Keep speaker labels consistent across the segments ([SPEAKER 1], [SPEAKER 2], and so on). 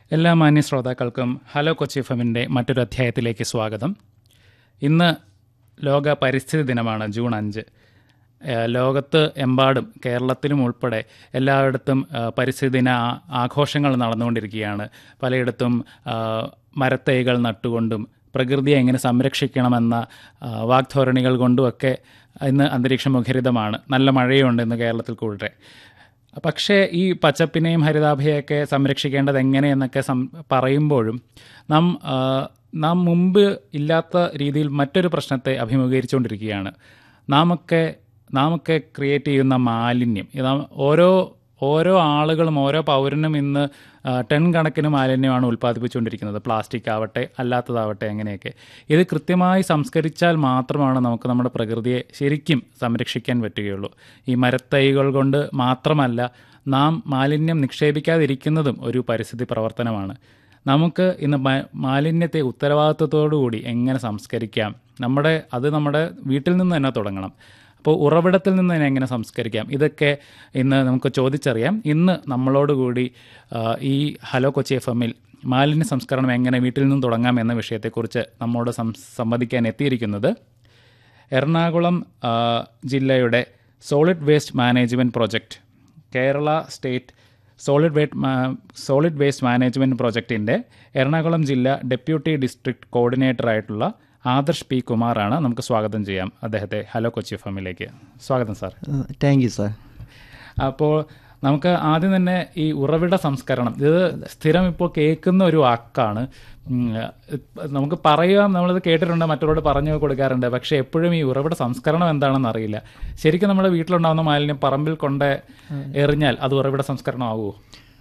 [SPEAKER 1] എല്ലാ മാന്യ ശ്രോതാക്കൾക്കും ഹലോ കൊച്ചി എഫമിൻ്റെ മറ്റൊരു അധ്യായത്തിലേക്ക് സ്വാഗതം ഇന്ന് ലോക പരിസ്ഥിതി ദിനമാണ് ജൂൺ അഞ്ച് ഏഹ് ലോകത്ത് എമ്പാടും കേരളത്തിലും ഉൾപ്പെടെ എല്ലായിടത്തും ഏഹ് പരിസ്ഥിതി ദിന ആ- ആഘോഷങ്ങൾ നടന്നുകൊണ്ടിരിക്കുകയാണ് പലയിടത്തും ആഹ് മരത്തൈകൾ നട്ടുകൊണ്ടും പ്രകൃതിയെ എങ്ങനെ സംരക്ഷിക്കണമെന്ന ആഹ് വാഗ്ധോരണികൾ കൊണ്ടുമൊക്കെ ഇന്ന് അന്തരീക്ഷം മുഖരിതമാണ് നല്ല മഴയുണ്ട് ഇന്ന് കേരളത്തിൽ കൂടെ പക്ഷേ ഈ പച്ചപ്പിനെയും ഹരിതാഭയൊക്കെ സംരക്ഷിക്കേണ്ടത് എങ്ങനെയെന്നൊക്കെ സം പറയുമ്പോഴും നാം ആ, നാം മുമ്പ് ഇല്ലാത്ത രീതിയിൽ മറ്റൊരു പ്രശ്നത്തെ അഭിമുഖീകരിച്ചുകൊണ്ടിരിക്കുകയാണ് നാമൊക്കെ നാമൊക്കെ ക്രിയേറ്റ് ചെയ്യുന്ന മാലിന്യം ഇത് ഓരോ ഓരോ ആളുകളും ഓരോ പൗരനും ഇന്ന് ആ, ടൺ കണക്കിന് മാലിന്യമാണ് ഉൽപ്പാദിപ്പിച്ചുകൊണ്ടിരിക്കുന്നത് പ്ലാസ്റ്റിക് ആവട്ടെ അല്ലാത്തതാവട്ടെ അങ്ങനെയൊക്കെ ഇത് കൃത്യമായി സംസ്കരിച്ചാൽ മാത്രമാണ് നമുക്ക് നമ്മുടെ പ്രകൃതിയെ ശരിക്കും സംരക്ഷിക്കാൻ പറ്റുകയുള്ളൂ ഈ മരത്തൈകൾ കൊണ്ട് മാത്രമല്ല നാം മാലിന്യം നിക്ഷേപിക്കാതിരിക്കുന്നതും ഒരു പരിസ്ഥിതി പ്രവർത്തനമാണ് നമുക്ക് ഇന്ന് മ- മാലിന്യത്തെ ഉത്തരവാദിത്വത്തോടുകൂടി എങ്ങനെ സംസ്കരിക്കാം നമ്മുടെ അത് നമ്മുടെ വീട്ടിൽ നിന്ന് തന്നെ തുടങ്ങണം അപ്പോൾ ഉറവിടത്തിൽ നിന്ന് തന്നെ എങ്ങനെ സംസ്കരിക്കാം ഇതൊക്കെ ഇന്ന് നമുക്ക് ചോദിച്ചറിയാം ഇന്ന് നമ്മളോടുകൂടി ആ, ഈ ഹലോ കൊച്ചി എഫ് എമ്മിൽ മാലിന്യ സംസ്കരണം എങ്ങനെ വീട്ടിൽ നിന്നും തുടങ്ങാം എന്ന വിഷയത്തെക്കുറിച്ച് നമ്മോട് സം സംവദിക്കാൻ എത്തിയിരിക്കുന്നത് എറണാകുളം ആ, ജില്ലയുടെ solid waste management project Kerala state solid waste solid waste management പ്രോജക്റ്റിൻ്റെ എറണാകുളം ജില്ല ഡെപ്യൂട്ടി ഡിസ്ട്രിക്ട് കോർഡിനേറ്ററായിട്ടുള്ള ആദർശ് പി കുമാറാണ് നമുക്ക് സ്വാഗതം ചെയ്യാം അദ്ദേഹത്തെ ഹലോ കൊച്ചി ഫാമിലേക്ക് സ്വാഗതം സാർ
[SPEAKER 2] താങ്ക് യു സാർ
[SPEAKER 1] അപ്പോൾ നമുക്ക് ആദ്യം തന്നെ ഈ ഉറവിട സംസ്കരണം ഇത് സ്ഥിരം ഇപ്പോൾ കേൾക്കുന്ന ഒരു വാക്കാണ് ഉം, ഇപ്പ- നമുക്ക് പറയാം നമ്മളിത് കേട്ടിട്ടുണ്ട് മറ്റുള്ളവരോട് പറഞ്ഞു കൊടുക്കാറുണ്ട് പക്ഷേ എപ്പോഴും ഈ ഉറവിട സംസ്കരണം എന്താണെന്ന് അറിയില്ല ശരിക്കും നമ്മുടെ വീട്ടിലുണ്ടാകുന്ന മാലിന്യം പറമ്പിൽ കൊണ്ട് എറിഞ്ഞാൽ അത് ഉറവിട സംസ്കരണം ആവുമോ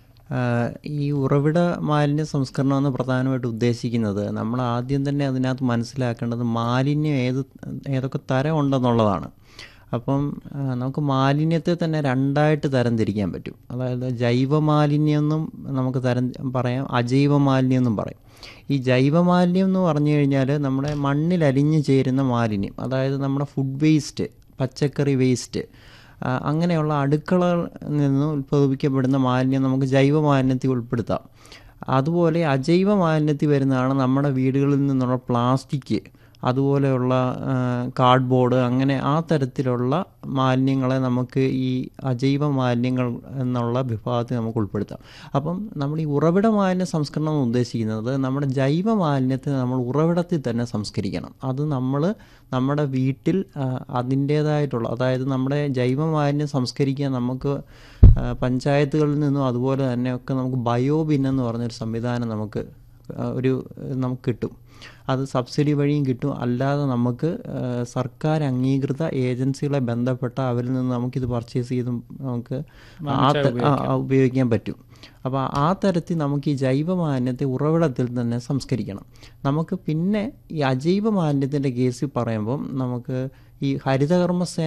[SPEAKER 2] ആഹ് ഈ ഉറവിട മാലിന്യ സംസ്കരണം എന്ന് പ്രധാനമായിട്ട് ഉദ്ദേശിക്കുന്നത് നമ്മൾ ആദ്യം തന്നെ അതിനകത്ത് മനസ്സിലാക്കേണ്ടത് മാലിന്യം ഏത് ഏതൊക്കെ തരം ഉണ്ടെന്നുള്ളതാണ് അപ്പം ആഹ് നമുക്ക് മാലിന്യത്തെ തന്നെ രണ്ടായിട്ട് തരം തിരിക്കാൻ പറ്റും അതായത് ജൈവ മാലിന്യം എന്നും നമുക്ക് തരം പറയാം അജൈവ മാലിന്യം എന്നും പറയും ഈ ജൈവ മാലിന്യം എന്ന് പറഞ്ഞു കഴിഞ്ഞാൽ നമ്മുടെ മണ്ണിൽ അലിഞ്ഞു ചേരുന്ന മാലിന്യം അതായത് നമ്മുടെ ഫുഡ് വേസ്റ്റ് പച്ചക്കറി വേസ്റ്റ് ആ, അങ്ങനെയുള്ള അടുക്കളയിൽ നിന്ന് ഉത്പാദിപ്പിക്കപ്പെടുന്ന മാലിന്യം നമുക്ക് ജൈവ മാലിന്യത്തിൽ ഉൾപ്പെടുത്താം അതുപോലെ അജൈവ മാലിന്യത്തിൽ വരുന്നതാണ് നമ്മുടെ വീടുകളിൽ നിന്നുള്ള പ്ലാസ്റ്റിക് അതുപോലെയുള്ള കാർഡ്ബോർഡ് അങ്ങനെ ആ തരത്തിലുള്ള മാലിന്യങ്ങളെ നമുക്ക് ഈ അജൈവ മാലിന്യങ്ങൾ എന്നുള്ള വിഭാഗത്തിൽ നമുക്ക് ഉൾപ്പെടുത്താം അപ്പം നമ്മൾ ഈ ഉറവിട മാലിന്യ സംസ്കരണം എന്ന് ഉദ്ദേശിക്കുന്നത് നമ്മുടെ ജൈവ മാലിന്യത്തെ നമ്മൾ ഉറവിടത്തിൽ തന്നെ സംസ്കരിക്കണം അത് നമ്മൾ നമ്മുടെ വീട്ടിൽ ആ, അതിൻ്റേതായിട്ടുള്ള അതായത് നമ്മുടെ ജൈവ മാലിന്യം സംസ്കരിക്കാൻ നമുക്ക് ആ, പഞ്ചായത്തുകളിൽ നിന്നും അതുപോലെ തന്നെയൊക്കെ നമുക്ക് ബയോബിൻ എന്ന് പറഞ്ഞൊരു സംവിധാനം നമുക്ക് ആ, ഒരു നമുക്ക് കിട്ടും അത് സബ്സിഡി വഴിയും കിട്ടും അല്ലാതെ നമുക്ക് ആ, സർക്കാർ അംഗീകൃത ഏജൻസികളെ ബന്ധപ്പെട്ട അവരിൽ നിന്ന് നമുക്കിത് പർച്ചേസ് ചെയ്തും നമുക്ക് ആ ത- ആ, ആ, ഉപയോഗിക്കാൻ പറ്റും അപ്പോൾ ആ തരത്തിൽ നമുക്ക് ഈ ജൈവ മാലിന്യത്തെ ഉറവിടത്തിൽ തന്നെ സംസ്കരിക്കണം നമുക്ക് പിന്നെ ഈ അജൈവ മാലിന്യത്തിൻ്റെ കേസിൽ പറയുമ്പം നമുക്ക് ഈ ഹരിതകർമ്മസേന